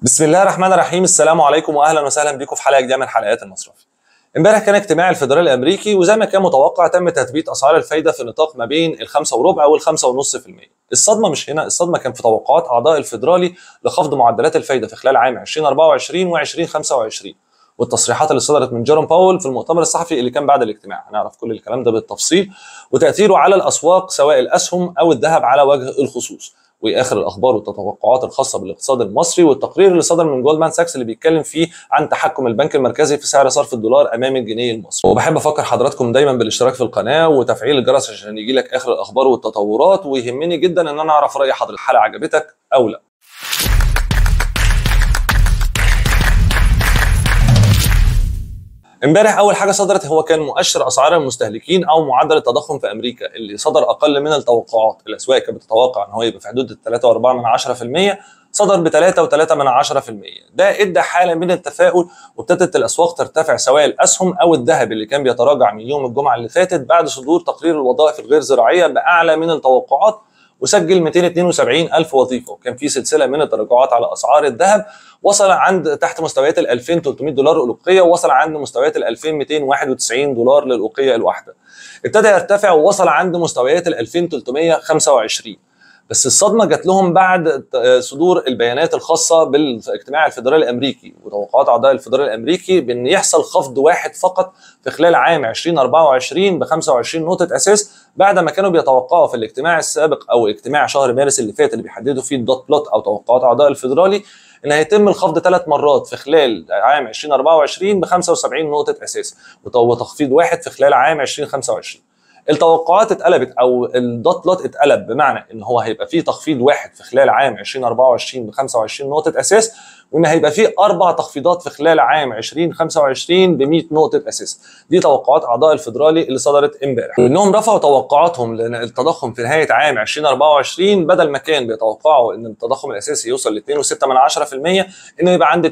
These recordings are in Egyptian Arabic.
بسم الله الرحمن الرحيم السلام عليكم واهلا وسهلا بكم في حلقه جديده من حلقات المصرفي. امبارح كان اجتماع الفدرالي الامريكي وزي ما كان متوقع تم تثبيت اسعار الفايده في نطاق ما بين الخمسة وربع والخمسة ونص في المية. الصدمه مش هنا، الصدمه كان في توقعات اعضاء الفدرالي لخفض معدلات الفايده في خلال عام 2024 و2025 والتصريحات اللي صدرت من جيروم باول في المؤتمر الصحفي اللي كان بعد الاجتماع، هنعرف كل الكلام ده بالتفصيل وتاثيره على الاسواق سواء الاسهم او الذهب على وجه الخصوص. واخر الاخبار والتوقعات الخاصه بالاقتصاد المصري والتقرير اللي صدر من جولدمان ساكس اللي بيتكلم فيه عن تحكم البنك المركزي في سعر صرف الدولار امام الجنيه المصري وبحب افكر حضراتكم دايما بالاشتراك في القناه وتفعيل الجرس عشان يجي لك اخر الاخبار والتطورات ويهمني جدا ان انا اعرف راي حضرتك الحلقه عجبتك او لا امبارح اول حاجه صدرت هو كان مؤشر اسعار المستهلكين او معدل التضخم في امريكا اللي صدر اقل من التوقعات الاسواق كانت بتتوقع ان هو يبقى في حدود 3.4% صدر ب 3.3% ده ادى حاله من التفاؤل وابتدت الاسواق ترتفع سواء الاسهم او الذهب اللي كان بيتراجع من يوم الجمعه اللي فاتت بعد صدور تقرير الوظائف الغير زراعيه باعلى من التوقعات وسجل 272 ألف وظيفة وكان في سلسلة من التراجعات على أسعار الذهب وصل عند تحت مستويات ال 2300 دولار الأوقية ووصل عند مستويات ال 2291 دولار للأوقية الواحدة ابتدى يرتفع ووصل عند مستويات ال 2325 بس الصدمه جات لهم بعد صدور البيانات الخاصه بالاجتماع الفدرالي الامريكي وتوقعات اعضاء الفدرالي الامريكي بان يحصل خفض واحد فقط في خلال عام 2024 ب 25 نقطه اساس بعد ما كانوا بيتوقعوا في الاجتماع السابق او اجتماع شهر مارس اللي فات اللي بيحددوا فيه الدوت بلوت او توقعات اعضاء الفدرالي ان هيتم الخفض ثلاث مرات في خلال عام 2024 ب 75 نقطه اساس وتخفيض واحد في خلال عام 2025 التوقعات اتقلبت او الدوت لوت اتقلب بمعنى ان هو هيبقى فيه تخفيض واحد في خلال عام 2024 ب 25 نقطه اساس وان هيبقى فيه اربع تخفيضات في خلال عام 2025 ب 100 نقطه اساس دي توقعات اعضاء الفدرالي اللي صدرت امبارح وانهم رفعوا توقعاتهم للتضخم في نهايه عام 2024 بدل ما كان بيتوقعوا ان التضخم الاساسي يوصل ل 2.6% انه يبقى عند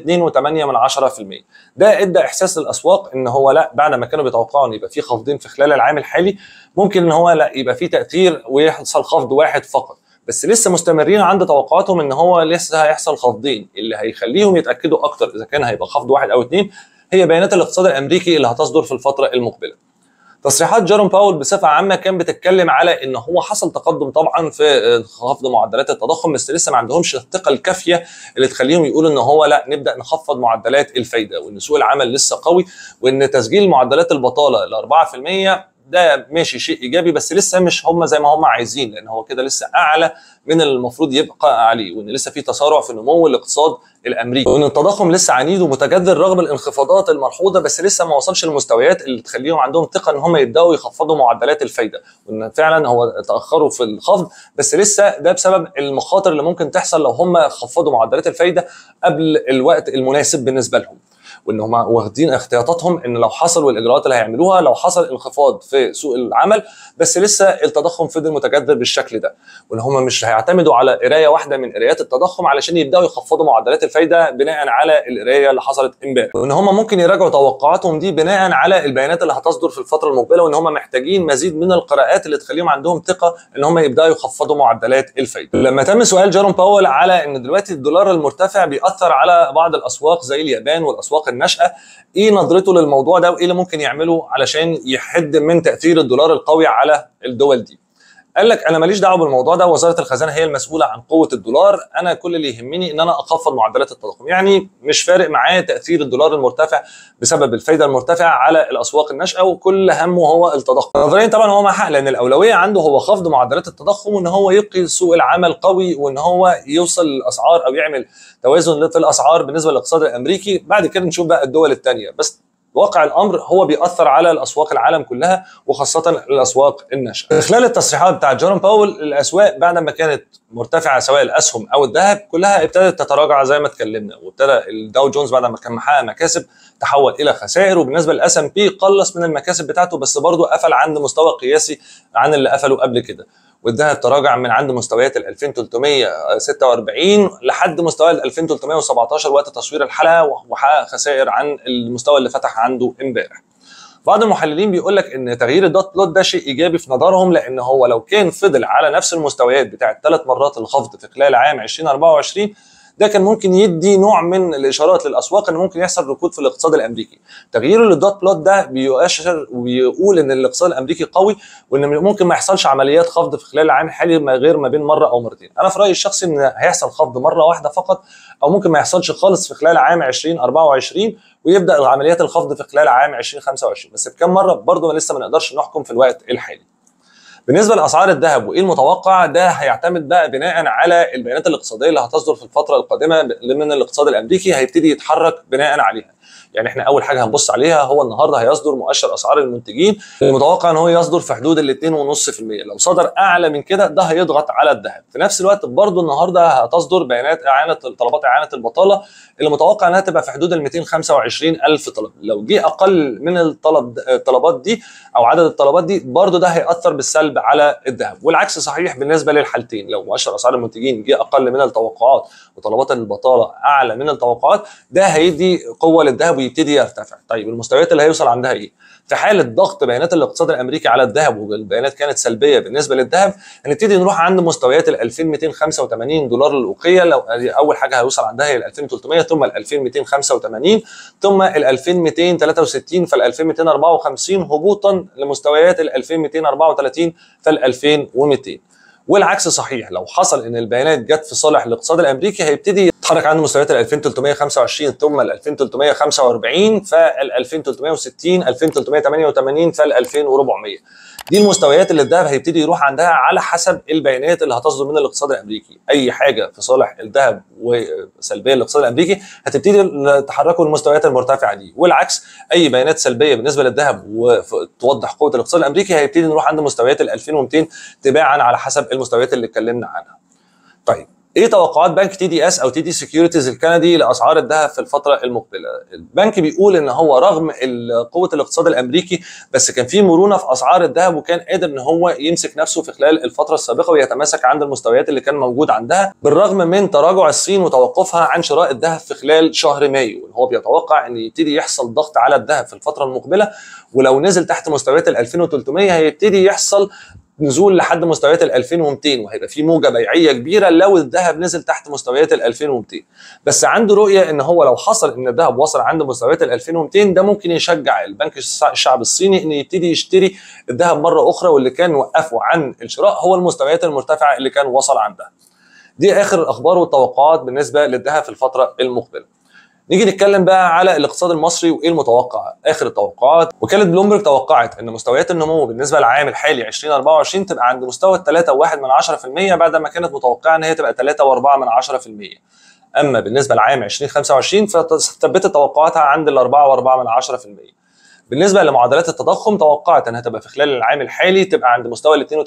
2.8% ده ادى احساس للاسواق ان هو لا بعد ما كانوا بيتوقعوا ان يبقى فيه خفضين في خلال العام الحالي ممكن ان هو لا يبقى فيه تاثير ويحصل خفض واحد فقط بس لسه مستمرين عند توقعاتهم ان هو لسه هيحصل خفضين اللي هيخليهم يتاكدوا اكتر اذا كان هيبقى خفض واحد او اثنين هي بيانات الاقتصاد الامريكي اللي هتصدر في الفتره المقبله. تصريحات جيروم باول بصفه عامه كان بتتكلم على ان هو حصل تقدم طبعا في خفض معدلات التضخم بس لسه ما عندهمش الثقه الكافيه اللي تخليهم يقولوا ان هو لا نبدا نخفض معدلات الفايده وان سوق العمل لسه قوي وان تسجيل معدلات البطاله ل 4% ده ماشي شيء ايجابي بس لسه مش هم زي ما هم عايزين لان هو كده لسه اعلى من المفروض يبقى عليه وان لسه في تسارع في نمو الاقتصاد الامريكي وان التضخم لسه عنيد ومتجذر رغم الانخفاضات الملحوظه بس لسه ما وصلش للمستويات اللي تخليهم عندهم ثقه ان هم يبداوا يخفضوا معدلات الفايده وان فعلا هو تاخروا في الخفض بس لسه ده بسبب المخاطر اللي ممكن تحصل لو هم خفضوا معدلات الفايده قبل الوقت المناسب بالنسبه لهم وان هم واخدين احتياطاتهم ان لو حصلوا الاجراءات اللي هيعملوها لو حصل انخفاض في سوق العمل بس لسه التضخم فضل متجذر بالشكل ده وان هم مش هيعتمدوا على قرايه واحده من قرايات التضخم علشان يبداوا يخفضوا معدلات الفايده بناء على القرايه اللي حصلت امبارح وان هم ممكن يراجعوا توقعاتهم دي بناء على البيانات اللي هتصدر في الفتره المقبله وان هم محتاجين مزيد من القراءات اللي تخليهم عندهم ثقه ان هم يبداوا يخفضوا معدلات الفايده لما تم سؤال جيروم باول على ان دلوقتي الدولار المرتفع بيأثر على بعض الاسواق زي اليابان والاسواق الناشئه ايه نظرته للموضوع ده وايه اللي ممكن يعمله علشان يحد من تاثير الدولار القوي على الدول دي قال لك انا ماليش دعوه بالموضوع ده وزاره الخزانه هي المسؤوله عن قوه الدولار انا كل اللي يهمني ان انا اخفض معدلات التضخم يعني مش فارق معايا تاثير الدولار المرتفع بسبب الفايده المرتفعه على الاسواق الناشئه وكل همه هو التضخم نظريا طبعا هو مع حق لان الاولويه عنده هو خفض معدلات التضخم وان هو يبقي سوق العمل قوي وان هو يوصل الاسعار او يعمل توازن في الاسعار بالنسبه للاقتصاد الامريكي بعد كده نشوف بقى الدول الثانيه بس واقع الامر هو بيأثر على الاسواق العالم كلها وخاصه الاسواق الناشئه. خلال التصريحات بتاعت جيروم باول الاسواق بعد ما كانت مرتفعه سواء الاسهم او الذهب كلها ابتدت تتراجع زي ما اتكلمنا وابتدى الداو جونز بعد ما كان محقق مكاسب تحول الى خسائر وبالنسبه للاس ام بي قلص من المكاسب بتاعته بس برضه قفل عند مستوى قياسي عن اللي قفله قبل كده. والذهب تراجع من عند مستويات ال 2346 لحد مستوى ال 2317 وقت تصوير الحلقه وحقق خسائر عن المستوى اللي فتح عنده امبارح. بعض المحللين بيقول لك ان تغيير الدوت بلوت ده شيء ايجابي في نظرهم لان هو لو كان فضل على نفس المستويات بتاعه ثلاث مرات الخفض في خلال عام 2024 ده كان ممكن يدي نوع من الاشارات للاسواق ان ممكن يحصل ركود في الاقتصاد الامريكي تغيير للدوت بلوت ده بيؤشر وبيقول ان الاقتصاد الامريكي قوي وان ممكن ما يحصلش عمليات خفض في خلال العام الحالي ما غير ما بين مره او مرتين انا في رايي الشخصي ان هيحصل خفض مره واحده فقط او ممكن ما يحصلش خالص في خلال عام 2024 ويبدا عمليات الخفض في خلال عام 2025 بس بكم مره برضه لسه ما نقدرش نحكم في الوقت الحالي بالنسبه لاسعار الذهب وايه المتوقع ده هيعتمد بقى بناء على البيانات الاقتصاديه اللي هتصدر في الفتره القادمه من الاقتصاد الامريكي هيبتدي يتحرك بناء عليها يعني احنا اول حاجه هنبص عليها هو النهارده هيصدر مؤشر اسعار المنتجين المتوقع ان هو يصدر في حدود ال 2.5% لو صدر اعلى من كده ده هيضغط على الذهب في نفس الوقت برضه النهارده هتصدر بيانات اعانه طلبات اعانه البطاله اللي متوقع انها تبقى في حدود ال 225 الف طلب لو جه اقل من الطلب الطلبات دي او عدد الطلبات دي برضه ده هياثر بالسلب على الذهب والعكس صحيح بالنسبه للحالتين لو مؤشر اسعار المنتجين جه اقل من التوقعات وطلبات البطاله اعلى من التوقعات ده هيدي قوه للذهب ويبتدي يرتفع طيب المستويات اللي هيوصل عندها ايه في حاله ضغط بيانات الاقتصاد الامريكي على الذهب والبيانات كانت سلبيه بالنسبه للذهب هنبتدي نروح عند مستويات ال 2285 دولار الاوقيه لو اول حاجه هيوصل عندها هي ال 2300 ثم ال 2285 ثم ال 2263 فال 2254 هبوطا لمستويات ال 2234 فال 2200 والعكس صحيح لو حصل ان البيانات جت في صالح الاقتصاد الامريكي هيبتدي يتحرك عند مستويات ال 2325 ثم ال 2345 فال 2360 2388 فال 2400 دي المستويات اللي الذهب هيبتدي يروح عندها على حسب البيانات اللي هتصدر من الاقتصاد الامريكي اي حاجه في صالح الذهب وسلبيه للاقتصاد الامريكي هتبتدي تحركوا المستويات المرتفعه دي والعكس اي بيانات سلبيه بالنسبه للذهب وتوضح قوه الاقتصاد الامريكي هيبتدي نروح عند مستويات ال 2200 تباعا على حسب المستويات اللي اتكلمنا عنها طيب ايه توقعات بنك تي دي اس او تي دي سكيورتيز الكندي لاسعار الذهب في الفتره المقبله البنك بيقول ان هو رغم قوه الاقتصاد الامريكي بس كان في مرونه في اسعار الذهب وكان قادر ان هو يمسك نفسه في خلال الفتره السابقه ويتماسك عند المستويات اللي كان موجود عندها بالرغم من تراجع الصين وتوقفها عن شراء الذهب في خلال شهر مايو هو بيتوقع ان يبتدي يحصل ضغط على الذهب في الفتره المقبله ولو نزل تحت مستويات ال 2300 هيبتدي يحصل نزول لحد مستويات ال 2200 وهيبقى في موجه بيعيه كبيره لو الذهب نزل تحت مستويات ال 2200 بس عنده رؤيه ان هو لو حصل ان الذهب وصل عند مستويات ال 2200 ده ممكن يشجع البنك الشعب الصيني ان يبتدي يشتري الذهب مره اخرى واللي كان وقفه عن الشراء هو المستويات المرتفعه اللي كان وصل عندها دي اخر الاخبار والتوقعات بالنسبه للذهب في الفتره المقبله نيجي نتكلم بقى على الاقتصاد المصري وايه المتوقع اخر التوقعات وكاله بلومبرج توقعت ان مستويات النمو بالنسبه للعام الحالي 2024 تبقى عند مستوى 3.1% بعد ما كانت متوقعه ان هي تبقى 3.4% اما بالنسبه لعام 2025 فثبتت توقعاتها عند ال 4.4% بالنسبه لمعدلات التضخم توقعت انها تبقى في خلال العام الحالي تبقى عند مستوى ال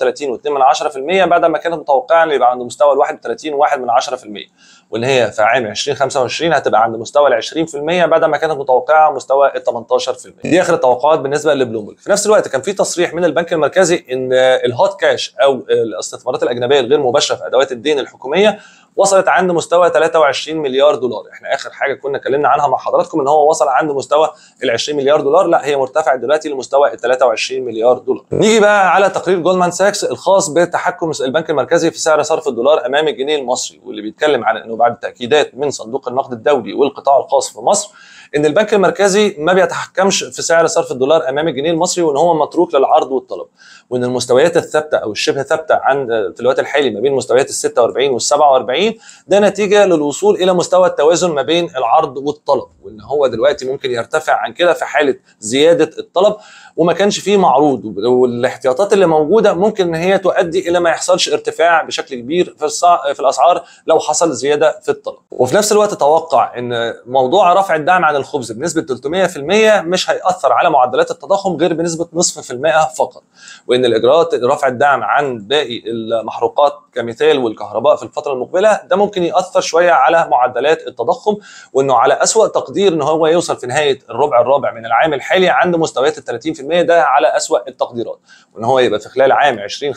32.2% بعد ما كانت متوقعه ان يبقى عند مستوى ال 31.1% وان هي في عام 2025 هتبقى عند مستوى ال 20% بعد ما كانت متوقعه مستوى ال 18% دي اخر التوقعات بالنسبه لبلومبرج في نفس الوقت كان في تصريح من البنك المركزي ان الهوت كاش او الاستثمارات الاجنبيه الغير مباشره في ادوات الدين الحكوميه وصلت عند مستوى 23 مليار دولار احنا اخر حاجه كنا اتكلمنا عنها مع حضراتكم ان هو وصل عند مستوى ال 20 مليار دولار لا هي مرتفعه دلوقتي لمستوى ال 23 مليار دولار نيجي بقى على تقرير جولدمان ساكس الخاص بتحكم البنك المركزي في سعر صرف الدولار امام الجنيه المصري واللي بيتكلم عن انه بعد تاكيدات من صندوق النقد الدولي والقطاع الخاص في مصر ان البنك المركزي ما بيتحكمش في سعر صرف الدولار امام الجنيه المصري وان هو متروك للعرض والطلب وان المستويات الثابته او الشبه ثابته عند في الوقت الحالي ما بين مستويات ال 46 وال 47 ده نتيجه للوصول الى مستوى التوازن ما بين العرض والطلب وان هو دلوقتي ممكن يرتفع عن كده في حاله زياده الطلب وما كانش فيه معروض والاحتياطات اللي موجوده ممكن ان هي تؤدي الى ما يحصلش ارتفاع بشكل كبير في في الاسعار لو حصل زياده في الطلب وفي نفس الوقت توقع ان موضوع رفع الدعم عن الخبز بنسبه 300% مش هياثر على معدلات التضخم غير بنسبه نصف في المئة فقط وان الاجراءات رفع الدعم عن باقي المحروقات كمثال والكهرباء في الفتره المقبله ده ممكن ياثر شويه على معدلات التضخم وانه على اسوا تقدير ان هو يوصل في نهايه الربع الرابع من العام الحالي عند مستويات ال 30% ده على اسوا التقديرات وان هو يبقى في خلال عام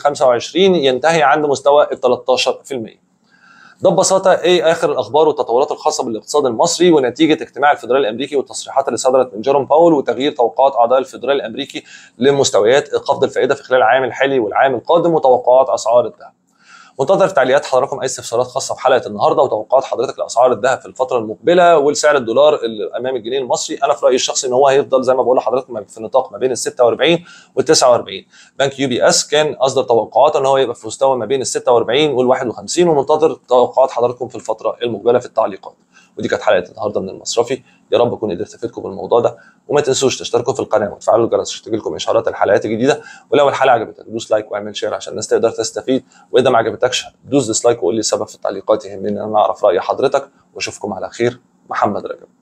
2025 ينتهي عند مستوى ال 13% ده ببساطه ايه اخر الاخبار والتطورات الخاصه بالاقتصاد المصري ونتيجه اجتماع الفدرالي الامريكي والتصريحات اللي صدرت من جيروم باول وتغيير توقعات اعضاء الفدرالي الامريكي لمستويات خفض الفائده في خلال العام الحالي والعام القادم وتوقعات اسعار الذهب. منتظر تعليقات حضراتكم اي استفسارات خاصه بحلقه النهارده وتوقعات حضرتك لاسعار الذهب في الفتره المقبله ولسعر الدولار اللي امام الجنيه المصري انا في رايي الشخصي ان هو هيفضل زي ما بقول لحضراتكم في النطاق ما بين ال 46 وال 49 بنك يو بي اس كان اصدر توقعاته ان هو يبقى في مستوى ما بين ال 46 وال 51 ومنتظر توقعات حضراتكم في الفتره المقبله في التعليقات ودي كانت حلقه النهارده من المصرفي يا رب اكون قدرت افيدكم بالموضوع ده وما تنسوش تشتركوا في القناه وتفعلوا الجرس عشان تجيلكم اشعارات الحلقات الجديده ولو الحلقه عجبتك دوس لايك واعمل شير عشان الناس تقدر تستفيد واذا ما عجبتكش دوس ديسلايك وقول لي السبب في التعليقات يهمني ان انا اعرف راي حضرتك واشوفكم على خير محمد رجب